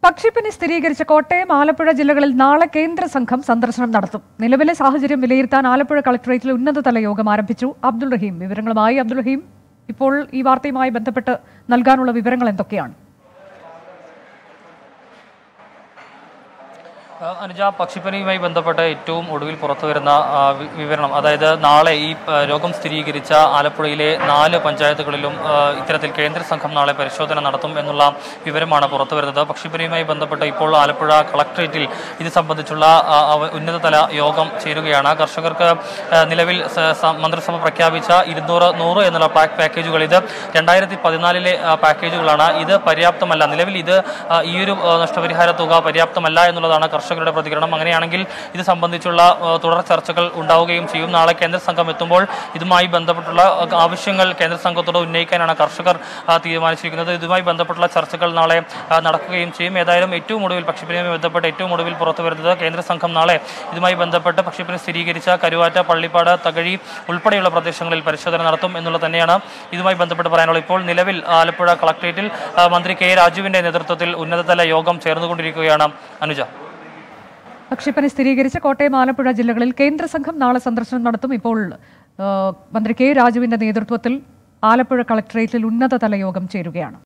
പക്ഷിപ്പനി സ്ഥിരീകരിച്ച കോട്ടയം ആലപ്പുഴ ജില്ലകളിൽ നാളെ കേന്ദ്ര സംഘം സന്ദർശനം നടത്തും നിലവിലെ സാഹചര്യം വിലയിരുത്താൻ ആലപ്പുഴ കളക്ടറേറ്റിൽ ഉന്നതതല യോഗം ആരംഭിച്ചു അബ്ദുൾ റഹീം വിവരങ്ങളുമായി അബ്ദുൾ റഹീം ഇപ്പോൾ ഈ വാർത്തയുമായി ബന്ധപ്പെട്ട് നൽകാനുള്ള വിവരങ്ങൾ എന്തൊക്കെയാണ് ആ, അനുജ പക്ഷിപ്പനിയുമായി ബന്ധപ്പെട്ട് ഏറ്റവും ഒടുവിൽ പുറത്തു വരുന്ന ആ, വി- വിവരണം അതായത് നാളെ ഈ ആ, രോഗം സ്ഥിരീകരിച്ച ആലപ്പുഴയിലെ നാല് പഞ്ചായത്തുകളിലും ആ, ഇത്തരത്തിൽ കേന്ദ്ര സംഘം നാളെ പരിശോധന നടത്തും എന്നുള്ള വിവരമാണ് പുറത്തു വരുന്നത് പക്ഷിപ്പനിയുമായി ബന്ധപ്പെട്ട് ഇപ്പോൾ ആലപ്പുഴ കളക്ട്രേറ്റിൽ ഇത് സംബന്ധിച്ചുള്ള ആ, അവ- ഉന്നതതല യോഗം ചേരുകയാണ് കർഷകർക്ക് ആ, നിലവിൽ സ- സ- മന്ത്രിസഭ പ്രഖ്യാപിച്ച ഇരുന്നൂറ് നൂറ് എന്നുള്ള പാക്ക് പാക്കേജുകൾ ഇത് രണ്ടായിരത്തി പതിനാലിലെ ആ, പാക്കേജുകളാണ് ഇത് പര്യാപ്തമല്ല നിലവിൽ ഇത് ആ, ഈ ഒരു ആ, നഷ്ടപരിഹാര തുക പര്യാപ്തമല്ല എന്നുള്ളതാണ് കർഷകരുടെ പ്രതികരണം അങ്ങനെയാണെങ്കിൽ ഇത് സംബന്ധിച്ചുള്ള ആ, തുടർ ചർച്ചകൾ ഉണ്ടാവുകയും ചെയ്യും നാളെ കേന്ദ്ര സംഘം എത്തുമ്പോൾ ഇതുമായി ബന്ധപ്പെട്ടുള്ള ആ, ആവശ്യങ്ങൾ കേന്ദ്ര സംഘത്തോട് ഉന്നയിക്കാനാണ് കർഷകർ ആ, തീരുമാനിച്ചിരിക്കുന്നത് ഇതുമായി ബന്ധപ്പെട്ടുള്ള ചർച്ചകൾ നാളെ ആ, നടക്കുകയും ചെയ്യും ഏതായാലും ഏറ്റവും ഒടുവിൽ പക്ഷിപ്പനിയുമായി ബന്ധപ്പെട്ട് ഏറ്റവും ഒടുവിൽ പുറത്തു വരുന്നത് കേന്ദ്ര സംഘം നാളെ ഇതുമായി ബന്ധപ്പെട്ട് പക്ഷിപ്പനി സ്ഥിരീകരിച്ച കരുവാറ്റ പള്ളിപ്പാട് തകഴി ഉൾപ്പെടെയുള്ള പ്രദേശങ്ങളിൽ പരിശോധന നടത്തും എന്നുള്ളത് തന്നെയാണ് ഇതുമായി ബന്ധപ്പെട്ട് പറയാനുള്ളത് ഇപ്പോൾ നിലവിൽ ആലപ്പുഴ കളക്ട്രേറ്റിൽ ആ, മന്ത്രി കെ രാജുവിന്റെ നേതൃത്വത്തിൽ ഉന്നതതല യോഗം ചേർന്നുകൊണ്ടിരിക്കുകയാണ് അനുജ പക്ഷിപ്പനി സ്ഥിരീകരിച്ച കോട്ടയം ആലപ്പുഴ ജില്ലകളിൽ കേന്ദ്ര സംഘം നാളെ സന്ദർശനം നടത്തും ഇപ്പോൾ ആ, മന്ത്രി കെ രാജുവിന്റെ നേതൃത്വത്തിൽ ആലപ്പുഴ കളക്ടറേറ്റിൽ ഉന്നതതല യോഗം ചേരുകയാണ്